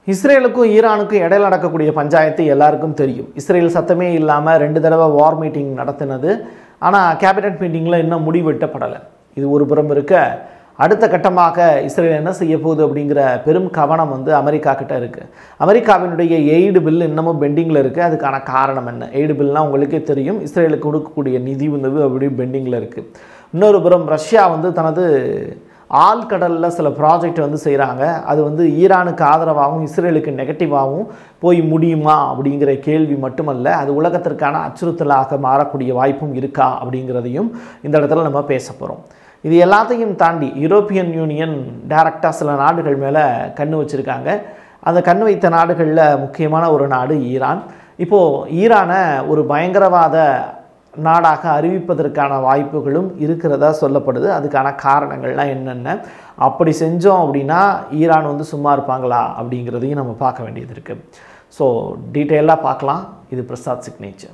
இஸ்ரேலுக்கும் ஈரானுக்கும் இடையில நடக்கக்கூடிய பஞ்சாயத்து எல்லாருக்கும் தெரியும் இஸ்ரேல் சத்தமே இல்லாமல் ரெண்டு தடவை வார் மீட்டிங் நடத்தினது ஆனால் கேபினட் மீட்டிங்கில் இன்னும் முடிவெட்டப்படலை இது ஒரு புறம் இருக்க அடுத்த கட்டமாக இஸ்ரேல் என்ன செய்ய போகுது அப்படிங்கிற பெரும் கவனம் வந்து அமெரிக்கா கிட்ட இருக்குது அமெரிக்காவினுடைய எய்டு பில் இன்னமும் பெண்டிங்கில் இருக்குது அதுக்கான காரணம் என்ன எய்டு பில்னால் உங்களுக்கே தெரியும் இஸ்ரேலுக்கு கொடுக்கக்கூடிய நிதி வந்து அப்படி பெண்டிங்கில் இருக்குது இன்னொரு புறம் ரஷ்யா வந்து தனது ஆழ்கடலில் சில ப்ராஜெக்ட் வந்து செய்கிறாங்க அது வந்து ஈரானுக்கு ஆதரவாகவும் இஸ்ரேலுக்கு நெகட்டிவாகவும் போய் முடியுமா அப்படிங்கிற கேள்வி மட்டுமல்ல அது உலகத்திற்கான அச்சுறுத்தலாக மாறக்கூடிய வாய்ப்பும் இருக்கா அப்படிங்கிறதையும் இந்த இடத்துல நம்ம பேச போகிறோம் இது எல்லாத்தையும் தாண்டி யூரோப்பியன் யூனியன் டைரக்டாக சில நாடுகள் மேலே கண்ணு வச்சுருக்காங்க அந்த கண்ணு வைத்த நாடுகளில் முக்கியமான ஒரு நாடு ஈரான் இப்போது ஈரானை ஒரு பயங்கரவாத நாடாக அறிவிப்பதற்கான வாய்ப்புகளும் இருக்கிறதா சொல்லப்படுது அதுக்கான காரணங்கள்லாம் என்னென்ன அப்படி செஞ்சோம் அப்படின்னா ஈரான் வந்து சும்மா இருப்பாங்களா அப்படிங்கிறதையும் நம்ம பார்க்க வேண்டியது இருக்குது ஸோ டீட்டெயிலாக பார்க்கலாம் இது Prasad signature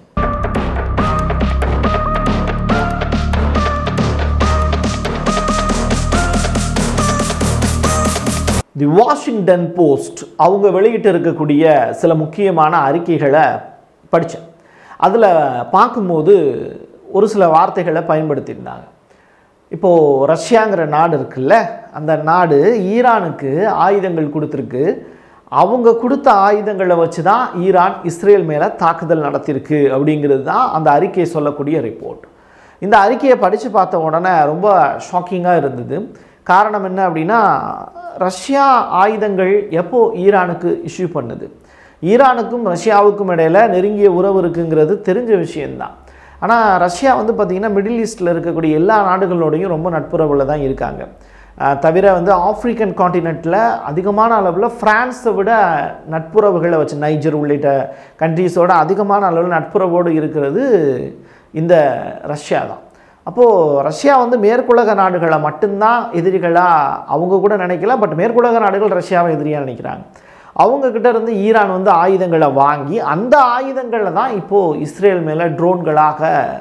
the Washington Post அவங்க வெளியிட்டு இருக்கக்கூடிய சில முக்கியமான அறிக்கைகளை படித்தேன் அதில் பார்க்கும்போது ஒரு சில வார்த்தைகளை பயன்படுத்தியிருந்தாங்க இப்போது ரஷ்யாங்கிற நாடு இருக்குல்ல அந்த நாடு ஈரானுக்கு ஆயுதங்கள் கொடுத்துருக்கு அவங்க கொடுத்த ஆயுதங்களை வச்சு தான் ஈரான் இஸ்ரேல் மேலே தாக்குதல் நடத்தியிருக்கு அப்படிங்கிறது தான் அந்த அறிக்கையை சொல்லக்கூடிய ரிப்போர்ட் இந்த அறிக்கையை படித்து பார்த்த உடனே ரொம்ப ஷாக்கிங்காக இருந்தது காரணம் என்ன அப்படின்னா ரஷ்யா ஆயுதங்கள் எப்போ ஈரானுக்கு இஷ்யூ பண்ணுது ஈரானுக்கும் ரஷ்யாவுக்கும் இடையில நெருங்கிய உறவு இருக்குங்கிறது தெரிஞ்ச விஷயம்தான் ஆனால் ரஷ்யா வந்து பார்த்திங்கன்னா மிடில் ஈஸ்டில் இருக்கக்கூடிய எல்லா நாடுகளோடையும் ரொம்ப நட்புறவில் தான் இருக்காங்க அஹ் தவிர வந்து ஆப்பிரிக்கன் காண்டினென்ட்டில் அதிகமான அளவில் ஃப்ரான்ஸை விட நட்புறவுகளை வச்சு நைஜர் உள்ளிட்ட கண்ட்ரீஸோட அதிகமான அளவில் நட்புறவோடு இருக்கிறது இந்த ரஷ்யா தான் அப்போது ரஷ்யா வந்து மேற்குலக நாடுகளை மட்டும்தான் எதிரிகளாக அவங்க கூட நினைக்கல பட் மேற்குலக நாடுகள் ரஷ்யாவை எதிரியாக நினைக்கிறாங்க அவங்க கிட்ட இருந்து ஈரான் வந்து ஆயுதங்களை வாங்கி அந்த ஆயுதங்களை தான் இப்போது இஸ்ரேல் மேலே ட்ரோன்களாக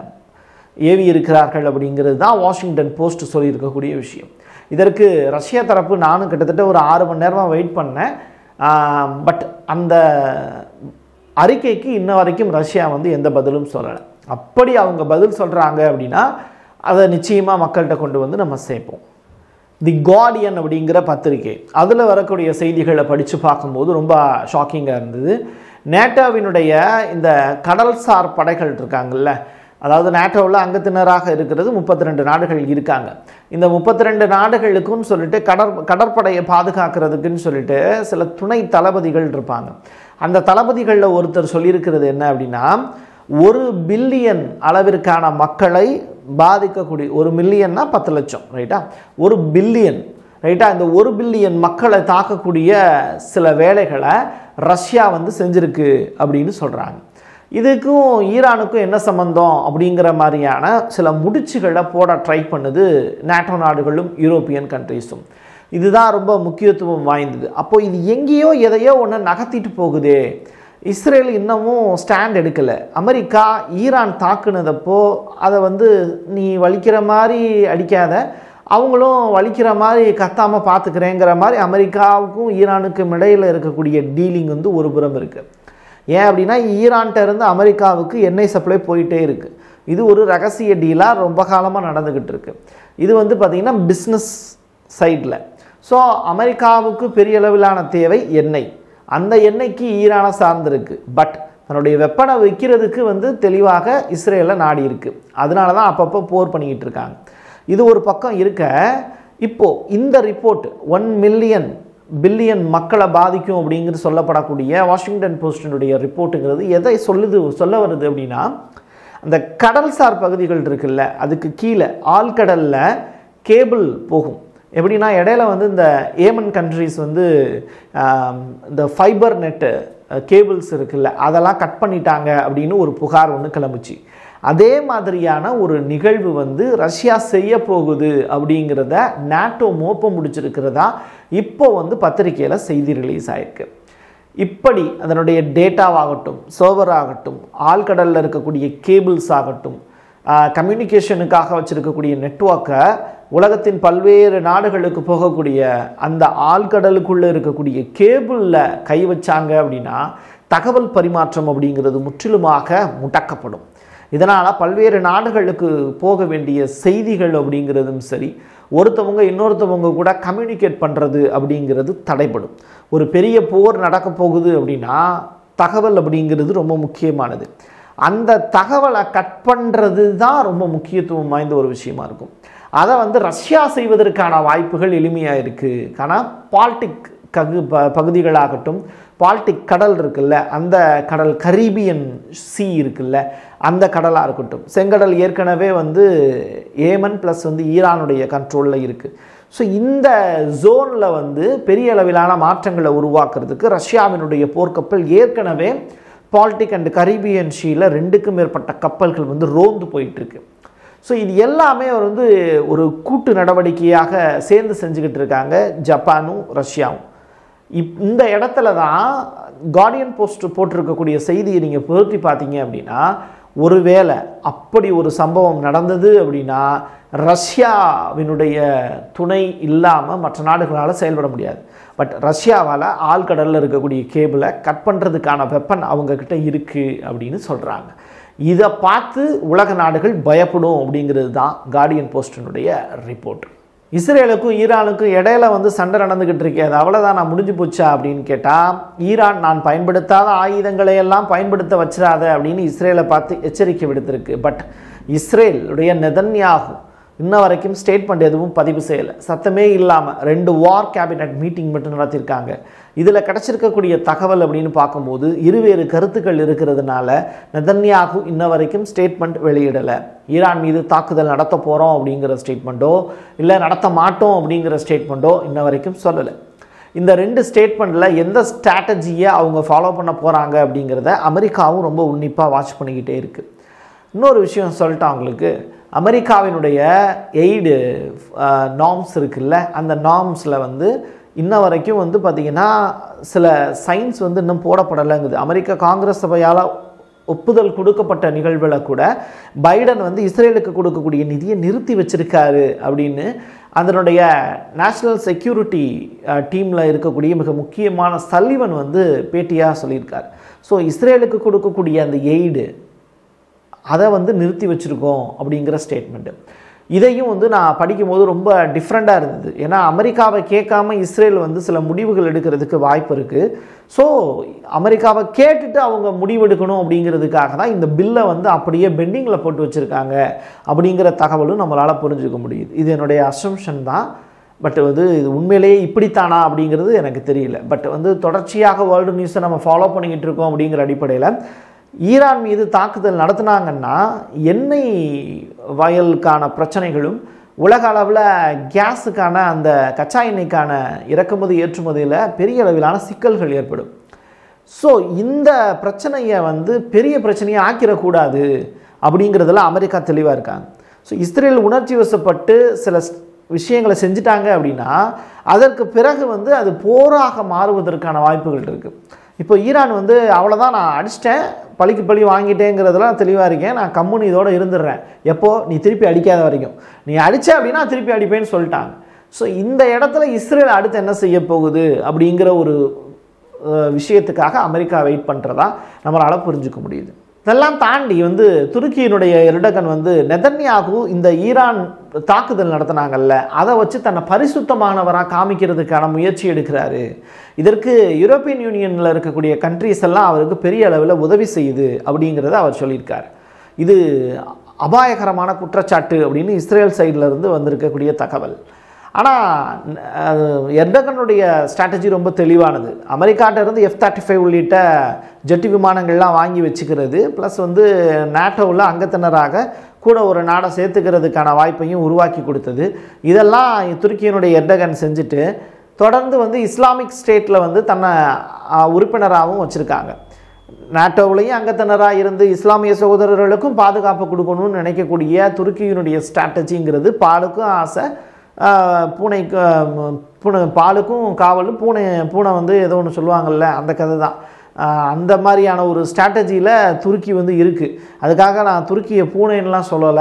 ஏவி இருக்கிறார்கள் அப்படிங்கிறது தான் வாஷிங்டன் போஸ்ட் சொல்லியிருக்கக்கூடிய விஷயம் இதற்கு ரஷ்யா தரப்பு நானும் கிட்டத்தட்ட ஒரு ஆறு மணி நேரமாக வெயிட் பண்ணேன் பட் அந்த அறிக்கைக்கு இன்ன வரைக்கும் ரஷ்யா வந்து எந்த பதிலும் சொல்லலை அப்படி அவங்க பதில் சொல்கிறாங்க அப்படின்னா அதை நிச்சயமாக மக்கள்கிட்ட கொண்டு வந்து நம்ம சேர்ப்போம் தி கார்டியன் அப்படிங்கிற பத்திரிகை அதில் வரக்கூடிய செய்திகளை படித்து பார்க்கும்போது ரொம்ப ஷாக்கிங்காக இருந்தது நேட்டோவினுடைய இந்த கடல்சார் படைகள் இருக்காங்கல்ல அதாவது நேட்டோவில் அங்கத்தினராக இருக்கிறது முப்பத்தி ரெண்டு நாடுகள் இருக்காங்க இந்த முப்பத்தி ரெண்டு நாடுகளுக்கும் சொல்லிட்டு கடற் கடற்படையை பாதுகாக்கிறதுக்குன்னு சொல்லிட்டு சில துணை தளபதிகள் இருப்பாங்க அந்த தளபதிகளில் ஒருத்தர் சொல்லியிருக்கிறது என்ன அப்படின்னா ஒரு பில்லியன் அளவிற்கான மக்களை பாதிக்கக்கூடிய ஒரு மில்லியன்னா பத்து லட்சம் ரைட்டா ஒரு பில்லியன் ரைட்டா இந்த ஒரு பில்லியன் மக்களை தாக்கக்கூடிய சில வேலைகளை ரஷ்யா வந்து செஞ்சிருக்கு அப்படின்னு சொல்கிறாங்க இதுக்கும் ஈரானுக்கும் என்ன சம்பந்தம் அப்படிங்கிற மாதிரியான சில முடிச்சுகளை போட ட்ரை பண்ணுது நேட்டோ நாடுகளும் யூரோப்பியன் கண்ட்ரீஸும் இதுதான் ரொம்ப முக்கியத்துவம் வாய்ந்தது அப்போ இது எங்கேயோ எதையோ ஒன்று நகர்த்திட்டு போகுதே இஸ்ரேல் இன்னமும் ஸ்டாண்ட் எடுக்கலை அமெரிக்கா ஈரான் தாக்குனதப்போ அதை வந்து நீ வலிக்கிற மாதிரி அடிக்காத அவங்களும் வலிக்கிற மாதிரி கத்தாமல் பார்த்துக்கிறேங்கிற மாதிரி அமெரிக்காவுக்கும் ஈரானுக்கும் இடையில் இருக்கக்கூடிய டீலிங் வந்து ஒரு புறம் இருக்குது ஏன் அப்படின்னா ஈரான்கிட்ட இருந்து அமெரிக்காவுக்கு எண்ணெய் சப்ளை போயிட்டே இருக்குது இது ஒரு ரகசிய டீலாக ரொம்ப காலமாக நடந்துக்கிட்டு இருக்கு இது வந்து பார்த்திங்கன்னா பிஸ்னஸ் சைடில் ஸோ அமெரிக்காவுக்கு பெரிய அளவிலான தேவை எண்ணெய் அந்த எண்ணெய்க்கு ஈரானை சார்ந்திருக்கு பட் தன்னுடைய வெப்பனை வைக்கிறதுக்கு வந்து தெளிவாக இஸ்ரேலை நாடி இருக்கு அதனால தான் அப்பப்போ போர் பண்ணிக்கிட்டு இருக்காங்க இது ஒரு பக்கம் இருக்க இப்போது இந்த ரிப்போர்ட் ஒன் மில்லியன் பில்லியன் மக்களை பாதிக்கும் அப்படிங்கிறது சொல்லப்படக்கூடிய வாஷிங்டன் போஸ்டினுடைய ரிப்போர்ட்டுங்கிறது எதை சொல்லுது சொல்ல வருது அப்படின்னா அந்த கடல்சார் பகுதிகள் இருக்குல்ல அதுக்கு கீழே ஆழ்கடலில் கேபிள் போகும் எப்படின்னா இடையில வந்து இந்த ஏமன் கண்ட்ரிஸ் வந்து ஆம், இந்த ஃபைபர் நெட்டு கேபிள்ஸ் இருக்குல்ல அதெல்லாம் கட் பண்ணிட்டாங்க அப்படின்னு ஒரு புகார் ஒன்று கிளம்புச்சு அதே மாதிரியான ஒரு நிகழ்வு வந்து ரஷ்யா செய்ய போகுது அப்படிங்கிறத நாட்டோ மோப்பம் முடிச்சிருக்கிறதா இப்போ வந்து பத்திரிக்கையில் செய்தி ரிலீஸ் ஆயிருக்கு இப்படி அதனுடைய டேட்டாவாகட்டும் சர்வர் ஆகட்டும் ஆழ்கடலில் இருக்கக்கூடிய கேபிள்ஸ் ஆகட்டும் கம்யூனிகேஷனுக்காக வச்சுருக்கக்கூடிய நெட்ஒர்க்கை உலகத்தின் பல்வேறு நாடுகளுக்கு போகக்கூடிய அந்த ஆழ்கடலுக்குள்ளே இருக்கக்கூடிய கேபிளில் கை வச்சாங்க அப்படின்னா தகவல் பரிமாற்றம் அப்படிங்கிறது முற்றிலுமாக முடக்கப்படும் இதனால் பல்வேறு நாடுகளுக்கு போக வேண்டிய செய்திகள் அப்படிங்கிறதும் சரி ஒருத்தவங்க இன்னொருத்தவங்க கூட கம்யூனிகேட் பண்ணுறது அப்படிங்கிறது தடைப்படும் ஒரு பெரிய போர் நடக்க போகுது அப்படின்னா தகவல் அப்படிங்கிறது ரொம்ப முக்கியமானது அந்த தகவலை கட் பண்ணுறது தான் ரொம்ப முக்கியத்துவம் வாய்ந்த ஒரு விஷயமா இருக்கும் அதை வந்து ரஷ்யா செய்வதற்கான வாய்ப்புகள் எளிமையாக இருக்குது ஆனால் பால்டிக் ககு ப பகுதிகளாகட்டும் பால்டிக் கடல் இருக்குல்ல அந்த கடல் கரீபியன் சி இருக்குல்ல அந்த கடலாக இருக்கட்டும் செங்கடல் ஏற்கனவே வந்து ஏமன் ப்ளஸ் வந்து ஈரானுடைய கண்ட்ரோலில் இருக்குது ஸோ இந்த ஜோனில் வந்து பெரிய அளவிலான மாற்றங்களை உருவாக்குறதுக்கு ரஷ்யாவினுடைய போர்க்கப்பல் ஏற்கனவே பால்டிக் அண்ட் கரீபியன் ஷீல ரெண்டுக்கும் மேற்பட்ட கப்பல்கள் வந்து ரோந்து போயிட்டுருக்கு ஸோ இது எல்லாமே அவர் வந்து ஒரு கூட்டு நடவடிக்கையாக சேர்ந்து செஞ்சுக்கிட்டு இருக்காங்க ஜப்பானும் ரஷ்யாவும் இப் இந்த இடத்துல தான் கார்டியன் போஸ்ட் போட்டிருக்கக்கூடிய செய்தியை நீங்கள் பொருத்தி பார்த்தீங்க அப்படின்னா ஒருவேளை அப்படி ஒரு சம்பவம் நடந்தது அப்படின்னா ரஷ்யாவினுடைய துணை இல்லாமல் மற்ற நாடுகளால் செயல்பட முடியாது பட் ரஷ்யாவால் ஆழ்கடலில் இருக்கக்கூடிய கேபிளை கட் பண்ணுறதுக்கான வெப்பன் அவங்கக்கிட்ட இருக்குது அப்படின்னு சொல்கிறாங்க இதை பார்த்து உலக நாடுகள் பயப்படும் அப்படிங்கிறது தான் கார்டியன் போஸ்டினுடைய ரிப்போர்ட் இஸ்ரேலுக்கும் ஈரானுக்கும் இடையில வந்து சண்டை நடந்துக்கிட்டு இருக்கே அது அவ்வளோதான் நான் முடிஞ்சு போச்சா அப்படின்னு கேட்டால் ஈரான் நான் பயன்படுத்தாத ஆயுதங்களை எல்லாம் பயன்படுத்த வச்சிடாத அப்படின்னு இஸ்ரேலை பார்த்து எச்சரிக்கை விடுத்திருக்கு பட் இஸ்ரேலுடைய நெதன்யாகு இன்ன வரைக்கும் ஸ்டேட்மெண்ட் எதுவும் பதிவு செய்யலை சத்தமே இல்லாமல் ரெண்டு வார் கேபினட் மீட்டிங் மட்டும் நடத்தியிருக்காங்க இதில் கிடச்சிருக்கக்கூடிய தகவல் அப்படின்னு பார்க்கும்போது இருவேறு கருத்துக்கள் இருக்கிறதுனால நெதன்யாகு இன்ன வரைக்கும் ஸ்டேட்மெண்ட் வெளியிடலை ஈரான் மீது தாக்குதல் நடத்த போகிறோம் அப்படிங்கிற ஸ்டேட்மெண்ட்டோ இல்லை நடத்த மாட்டோம் அப்படிங்கிற ஸ்டேட்மெண்ட்டோ இன்ன வரைக்கும் சொல்லலை இந்த ரெண்டு ஸ்டேட்மெண்ட்டில் எந்த ஸ்ட்ராட்டஜியை அவங்க ஃபாலோ பண்ண போகிறாங்க அப்படிங்கிறத அமெரிக்காவும் ரொம்ப உன்னிப்பாக வாட்ச் பண்ணிக்கிட்டே இருக்குது இன்னொரு விஷயம் சொல்லிட்டேன் அவங்களுக்கு அமெரிக்காவினுடைய எய்டு நார்ம்ஸ் இருக்குல்ல அந்த நார்ம்ஸில் வந்து இன்ன வரைக்கும் வந்து பார்த்திங்கன்னா சில சயின்ஸ் வந்து இன்னும் போடப்படலைங்குது அமெரிக்க காங்கிரஸ் சபையால் ஒப்புதல் கொடுக்கப்பட்ட நிகழ்வில் கூட பைடன் வந்து இஸ்ரேலுக்கு கொடுக்கக்கூடிய நிதியை நிறுத்தி வச்சிருக்காரு அப்படின்னு அதனுடைய நேஷ்னல் செக்யூரிட்டி டீமில் இருக்கக்கூடிய மிக முக்கியமான சல்லிவன் வந்து பேட்டியாக சொல்லியிருக்கார் ஸோ இஸ்ரேலுக்கு கொடுக்கக்கூடிய அந்த எய்டு அதை வந்து நிறுத்தி வச்சுருக்கோம் அப்படிங்கிற ஸ்டேட்மெண்ட்டு இதையும் வந்து நான் படிக்கும்போது ரொம்ப டிஃப்ரெண்ட்டாக இருந்தது ஏன்னா அமெரிக்காவை கேட்காம இஸ்ரேல் வந்து சில முடிவுகள் எடுக்கிறதுக்கு வாய்ப்பு இருக்குது ஸோ அமெரிக்காவை கேட்டுட்டு அவங்க முடிவெடுக்கணும் அப்படிங்கிறதுக்காக தான் இந்த பில்லை வந்து அப்படியே பெண்டிங்கில் போட்டு வச்சுருக்காங்க அப்படிங்கிற தகவலும் நம்மளால் புரிஞ்சுக்க முடியுது இது என்னுடைய அசம்ஷன் தான் பட் வந்து இது உண்மையிலேயே இப்படித்தானா அப்படிங்கிறது எனக்கு தெரியல பட் வந்து தொடர்ச்சியாக வேர்ல்டு நியூஸை நம்ம ஃபாலோ பண்ணிக்கிட்டு இருக்கோம் அப்படிங்கிற அடிப்படையில் ஈரான் மீது தாக்குதல் நடத்துனாங்கன்னா எண்ணெய் வயலுக்கான பிரச்சனைகளும் உலக அளவில் கேஸுக்கான அந்த கச்சா எண்ணெய்க்கான இறக்குமதி ஏற்றுமதியில் பெரிய அளவிலான சிக்கல்கள் ஏற்படும் ஸோ இந்த பிரச்சனையை வந்து பெரிய பிரச்சனையை ஆக்கிடக்கூடாது அப்படிங்கிறதுல அமெரிக்கா தெளிவாக இருக்காங்க ஸோ இஸ்ரேல் உணர்ச்சி வசப்பட்டு சில விஷயங்களை செஞ்சுட்டாங்க அப்படின்னா அதற்கு பிறகு வந்து அது போராக மாறுவதற்கான வாய்ப்புகள் இருக்குது இப்போ ஈரான் வந்து அவ்வளோதான் நான் அடிச்சிட்டேன் பழிக்கு பழி வாங்கிட்டேங்கிறதுலாம் தெளிவாக இருக்கேன் நான் கம்முனு இதோட இருந்துடுறேன் எப்போ நீ திருப்பி அடிக்காத வரைக்கும் நீ அடிச்ச அப்படின்னா திருப்பி அடிப்பேன்னு சொல்லிட்டாங்க ஸோ இந்த இடத்துல இஸ்ரேல் அடுத்து என்ன செய்ய போகுது அப்படிங்கிற ஒரு அஹ், விஷயத்துக்காக அமெரிக்கா வெயிட் பண்ணுறதா நம்மளால் புரிஞ்சுக்க முடியுது இதெல்லாம் தாண்டி வந்து துருக்கியினுடைய எருடகன் வந்து நெதன்யாகு இந்த ஈரான் தாக்குதல் நடத்தினாங்கல்ல அதை வச்சு தன்னை பரிசுத்தமானவராக காமிக்கிறதுக்கான முயற்சி எடுக்கிறாரு இதற்கு யூரோப்பியன் யூனியனில் இருக்கக்கூடிய கண்ட்ரீஸ் எல்லாம் அவருக்கு பெரிய அளவில் உதவி செய்யுது அப்படிங்கிறத அவர் சொல்லியிருக்கார் இது அபாயகரமான குற்றச்சாட்டு அப்படின்னு இஸ்ரேல் சைடில் இருந்து வந்திருக்கக்கூடிய தகவல் ஆனால் எர்டகனுடைய ஸ்ட்ராட்டஜி ரொம்ப தெளிவானது அமெரிக்காட்ட இருந்து எஃப் தேர்ட்டி ஃபைவ் உள்ளிட்ட ஜெட்டு விமானங்கள்லாம் வாங்கி வச்சுக்கிறது ப்ளஸ் வந்து நேட்டோவில் அங்கத்தினராக கூட ஒரு நாடை சேர்த்துக்கிறதுக்கான வாய்ப்பையும் உருவாக்கி கொடுத்தது இதெல்லாம் துருக்கியினுடைய எர்டகன் செஞ்சுட்டு தொடர்ந்து வந்து இஸ்லாமிக் ஸ்டேட்டில் வந்து தன்னை ஆ, உறுப்பினராகவும் வச்சுருக்காங்க நாட்டோவிலையும் அங்கத்தினராக இருந்து இஸ்லாமிய சகோதரர்களுக்கும் பாதுகாப்பு கொடுக்கணும்னு நினைக்கக்கூடிய துருக்கியினுடைய ஸ்ட்ராட்டஜிங்கிறது பாலுக்கும் ஆசை ஆஹ், பூனைக்கு ஆஹ், பூனை பாலுக்கும் காவலும் பூனை பூனை வந்து ஏதோ ஒன்று சொல்லுவாங்கல்ல அந்த கதை தான் ஆஹ், அந்த மாதிரியான ஒரு ஸ்ட்ராட்டஜியில் துருக்கி வந்து இருக்குது அதுக்காக நான் துருக்கியை பூனைன்னெலாம் சொல்லலை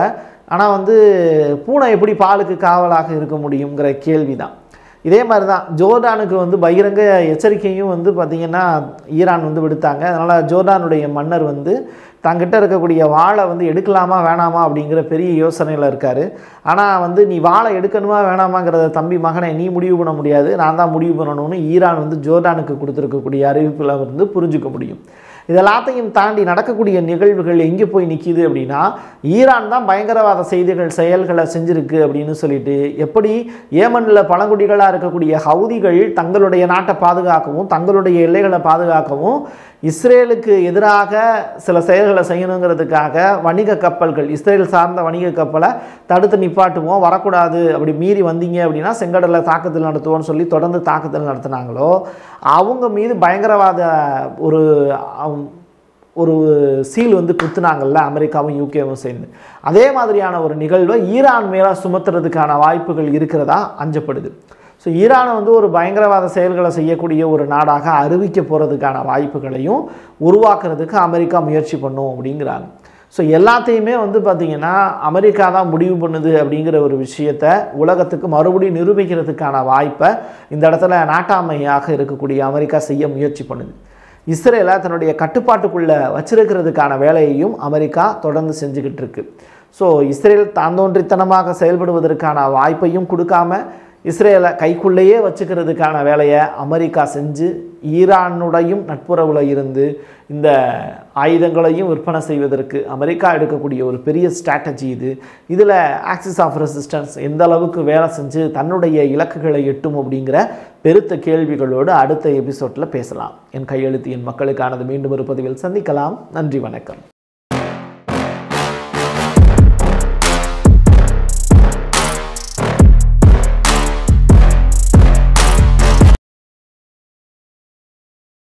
ஆனால் வந்து பூனை எப்படி பாலுக்கு காவலாக இருக்க முடியுங்கிற கேள்வி தான் இதே மாதிரி தான் ஜோர்டானுக்கு வந்து பகிரங்க எச்சரிக்கையும் வந்து பார்த்திங்கன்னா ஈரான் வந்து விடுத்தாங்க அதனால் ஜோர்டானுடைய மன்னர் வந்து தங்கிட்ட இருக்கக்கூடிய வாளை வந்து எடுக்கலாமா வேணாமா அப்படிங்கிற பெரிய யோசனையில் இருக்கார் ஆனால் வந்து நீ வாளை எடுக்கணுமா வேணாமாங்கிறத தம்பி மகனை நீ முடிவு பண்ண முடியாது நான் தான் முடிவு பண்ணணும்னு ஈரான் வந்து ஜோர்டானுக்கு கொடுத்துருக்கக்கூடிய அறிவிப்பில் வந்து புரிஞ்சுக்க முடியும் இதெல்லாத்தையும் தாண்டி நடக்கக்கூடிய நிகழ்வுகள் எங்கே போய் நிற்கிது அப்படின்னா ஈரான் தான் பயங்கரவாத செய்திகள் செயல்களை செஞ்சிருக்கு அப்படின்னு சொல்லிட்டு எப்படி ஏமனில் பழங்குடிகளாக இருக்கக்கூடிய ஹவுதிகள் தங்களுடைய நாட்டை பாதுகாக்கவும் தங்களுடைய எல்லைகளை பாதுகாக்கவும் இஸ்ரேலுக்கு எதிராக சில செயல்களை செய்யணுங்கிறதுக்காக வணிக கப்பல்கள் இஸ்ரேல் சார்ந்த வணிக கப்பலை தடுத்து நிப்பாட்டுவோம் வரக்கூடாது அப்படி மீறி வந்தீங்க அப்படின்னா செங்கடலில் தாக்குதல் நடத்துவோம்னு சொல்லி தொடர்ந்து தாக்குதல் நடத்தினாங்களோ அவங்க மீது பயங்கரவாத ஒரு அவ்- ஒரு சீல் வந்து குத்துனாங்கல்ல அமெரிக்காவும் யூகேவும் சேர்ந்து அதே மாதிரியான ஒரு நிகழ்வை ஈரான் மேலே சுமத்துறதுக்கான வாய்ப்புகள் இருக்கிறதா அஞ்சப்படுது ஸோ ஈரானை வந்து ஒரு பயங்கரவாத செயல்களை செய்யக்கூடிய ஒரு நாடாக அறிவிக்க போகிறதுக்கான வாய்ப்புகளையும் உருவாக்குறதுக்கு அமெரிக்கா முயற்சி பண்ணும் அப்படிங்கிறாங்க ஸோ எல்லாத்தையுமே வந்து பார்த்திங்கன்னா அமெரிக்கா தான் முடிவு பண்ணுது அப்படிங்கிற ஒரு விஷயத்த உலகத்துக்கு மறுபடியும் நிரூபிக்கிறதுக்கான வாய்ப்பை இந்த இடத்துல நாட்டாமையாக இருக்கக்கூடிய அமெரிக்கா செய்ய முயற்சி பண்ணுது இஸ்ரேலை தன்னுடைய கட்டுப்பாட்டுக்குள்ளே வச்சிருக்கிறதுக்கான வேலையையும் அமெரிக்கா தொடர்ந்து செஞ்சுக்கிட்டு இருக்கு ஸோ இஸ்ரேல் தாந்தோன்றித்தனமாக செயல்படுவதற்கான வாய்ப்பையும் கொடுக்காம இஸ்ரேலை கைக்குள்ளேயே வச்சுக்கிறதுக்கான வேலையை அமெரிக்கா செஞ்சு ஈரானுடையும் நட்புறவில் இருந்து இந்த ஆயுதங்களையும் விற்பனை செய்வதற்கு அமெரிக்கா எடுக்கக்கூடிய ஒரு பெரிய ஸ்ட்ராட்டஜி இது இதில் ஆக்சிஸ் ஆஃப் ரெசிஸ்டன்ஸ் எந்த அளவுக்கு வேலை செஞ்சு தன்னுடைய இலக்குகளை எட்டும் அப்படிங்கிற பெருத்த கேள்விகளோடு அடுத்த எபிசோடில் பேசலாம் என் கையெழுத்து என் மக்களுக்கானது மீண்டும் ஒரு பதிவில் சந்திக்கலாம் நன்றி வணக்கம்